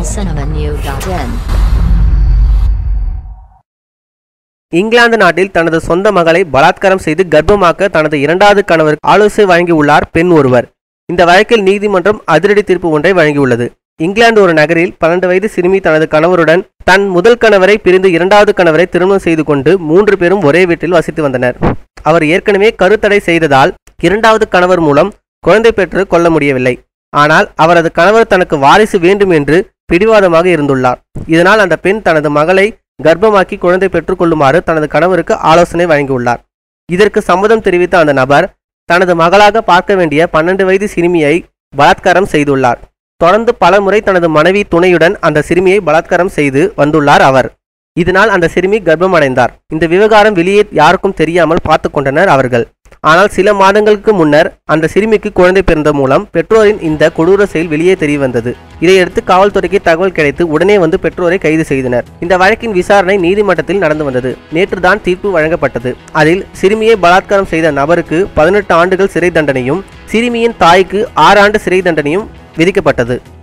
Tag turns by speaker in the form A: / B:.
A: tamilcinemanew.in
B: England நாட்டில் தனது சொந்த மகளை பலாத்காரம் செய்து கர்ப்பமாக்க தனது இரண்டாவது கணவர் ஆலோசனை வழங்கியுள்ளார் பெண் ஒருவர் இந்த வழக்கில் நீதிமன்றம் அதிரடி தீர்ப்பு ஒன்றை வழங்கியுள்ளது இங்கிலாந்து ஒரு நகரில் பன்னெண்டு வயது சிறுமி தனது கணவருடன் தன் முதல் கணவரை பிரிந்து இரண்டாவது கணவரை திருமணம் செய்து கொண்டு மூன்று பேரும் ஒரே வீட்டில் வசித்து வந்தனர் அவர் ஏற்கனவே கருத்தடை செய்ததால் இரண்டாவது கணவர் மூலம் குழந்தை பெற்று கொள்ள முடியவில்லை ஆனால் அவரது கணவர் தனக்கு வாரிசு வேண்டும் என்று பிடிவாதமாக இருந்துள்ளார் இதனால் அந்த பெண் தனது மகளை கர்ப்பமாக்கி குழந்தை பெற்றுக்கொள்ளுமாறு தனது கணவருக்கு ஆலோசனை வழங்கியுள்ளார் இதற்கு சம்மதம் தெரிவித்த அந்த நபர் தனது மகளாக பார்க்க வேண்டிய பன்னெண்டு வயது சிறுமியை பலாத்காரம் செய்துள்ளார் தொடர்ந்து பல முறை தனது மனைவி துணையுடன் அந்த சிறுமியை பலாத்காரம் செய்து வந்துள்ளார் அவர் இதனால் அந்த சிறுமி கர்ப்பமடைந்தார் இந்த விவகாரம் வெளியே யாருக்கும் தெரியாமல் பார்த்து கொண்டனர் அவர்கள் ஆனால் சில மாதங்களுக்கு முன்னர் அந்த சிறுமிக்கு குழந்தை பிறந்த மூலம் பெற்றோரின் இந்த கொடூர செயல் வெளியே தெரிய வந்தது இதையடுத்து காவல்துறைக்கு தகவல் கிடைத்து உடனே வந்து பெற்றோரை கைது செய்தனர் இந்த வழக்கின் விசாரணை நீதிமன்றத்தில் நடந்து வந்தது நேற்றுதான் தீர்ப்பு வழங்கப்பட்டது அதில் சிறுமியை பலாத்காரம் செய்த நபருக்கு பதினெட்டு ஆண்டுகள் சிறை தண்டனையும் சிறுமியின் தாய்க்கு ஆறு ஆண்டு சிறை தண்டனையும் விதிக்கப்பட்டது